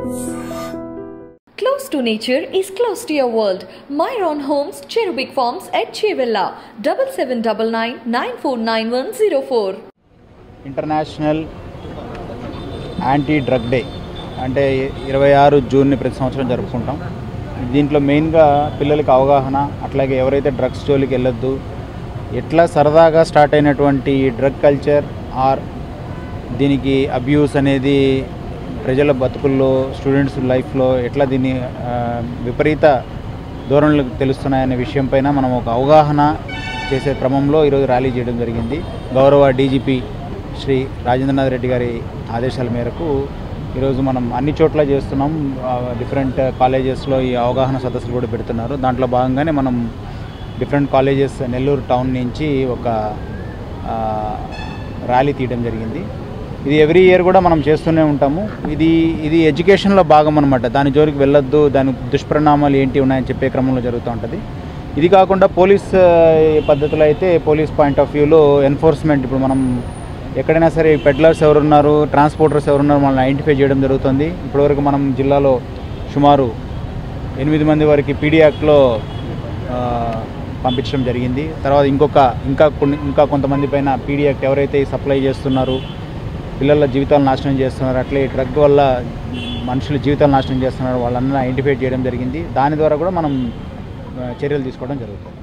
Close to nature is close to your world. Myron Homes, Cherubic Farms at Chevilla, 7799 949104. International anti drug day అంటే ఇరవై ఆరు జూన్ని ప్రతి సంవత్సరం జరుపుకుంటాం దీంట్లో మెయిన్గా పిల్లలకి అవగాహన అట్లాగే ఎవరైతే డ్రగ్స్ జోలికి వెళ్ళొద్దు ఎట్లా సరదాగా స్టార్ట్ అయినటువంటి డ్రగ్ కల్చర్ ఆర్ దీనికి అబ్యూస్ అనేది ప్రజల బతుకుల్లో స్టూడెంట్స్ లైఫ్లో ఎట్లా దీన్ని ఆ, విపరీత ధోరణులు తెలుస్తున్నాయనే విషయం పైన మనం ఒక అవగాహన చేసే క్రమంలో ఈరోజు ర్యాలీ చేయడం జరిగింది గౌరవ డీజీపీ శ్రీ రాజేంద్రనాథ్ రెడ్డి గారి ఆదేశాల మేరకు ఈరోజు మనం అన్ని చోట్ల చేస్తున్నాం డిఫరెంట్ కాలేజెస్లో ఈ అవగాహన సదస్సులు కూడా పెడుతున్నారు దాంట్లో భాగంగానే మనం డిఫరెంట్ కాలేజెస్ నెల్లూరు టౌన్ నుంచి ఒక ఆ, ర్యాలీ తీయడం జరిగింది ఇది ఎవ్రీ ఇయర్ కూడా మనం చేస్తూనే ఉంటాము ఇది ఇది ఎడ్యుకేషన్లో భాగం అనమాట దాని జోలికి వెళ్ళొద్దు దాని దుష్పరిణామాలు ఏంటి ఉన్నాయని చెప్పే క్రమంలో జరుగుతూ ఉంటుంది ఇది కాకుండా పోలీస్ ఆ, పద్ధతిలో అయితే పోలీస్ పాయింట్ ఆఫ్ వ్యూలో ఎన్ఫోర్స్మెంట్ ఇప్పుడు మనం ఎక్కడైనా సరే పెడ్లర్స్ ఎవరున్నారు ట్రాన్స్పోర్టర్స్ ఎవరున్నారు మనల్ని ఐడెంటిఫై చేయడం జరుగుతుంది ఇప్పటివరకు మనం జిల్లాలో సుమారు ఎనిమిది మంది వరకు పీడీ యాక్ట్లో ఆ, పంపించడం జరిగింది తర్వాత ఇంకొక ఇంకా కొన్ని ఇంకా కొంతమంది పైన పీడీ యాక్ట్ ఎవరైతే ఈ సప్లై చేస్తున్నారు పిల్లల జీవితాలు నాశనం చేస్తున్నారు అట్లే ఈ డ్రగ్ వల్ల మనుషుల జీవితాలు నాశనం చేస్తున్నారు వాళ్ళందరూ ఐడెంటిఫై చేయడం జరిగింది దాని ద్వారా కూడా మనం ఆ, చర్యలు తీసుకోవడం జరుగుతుంది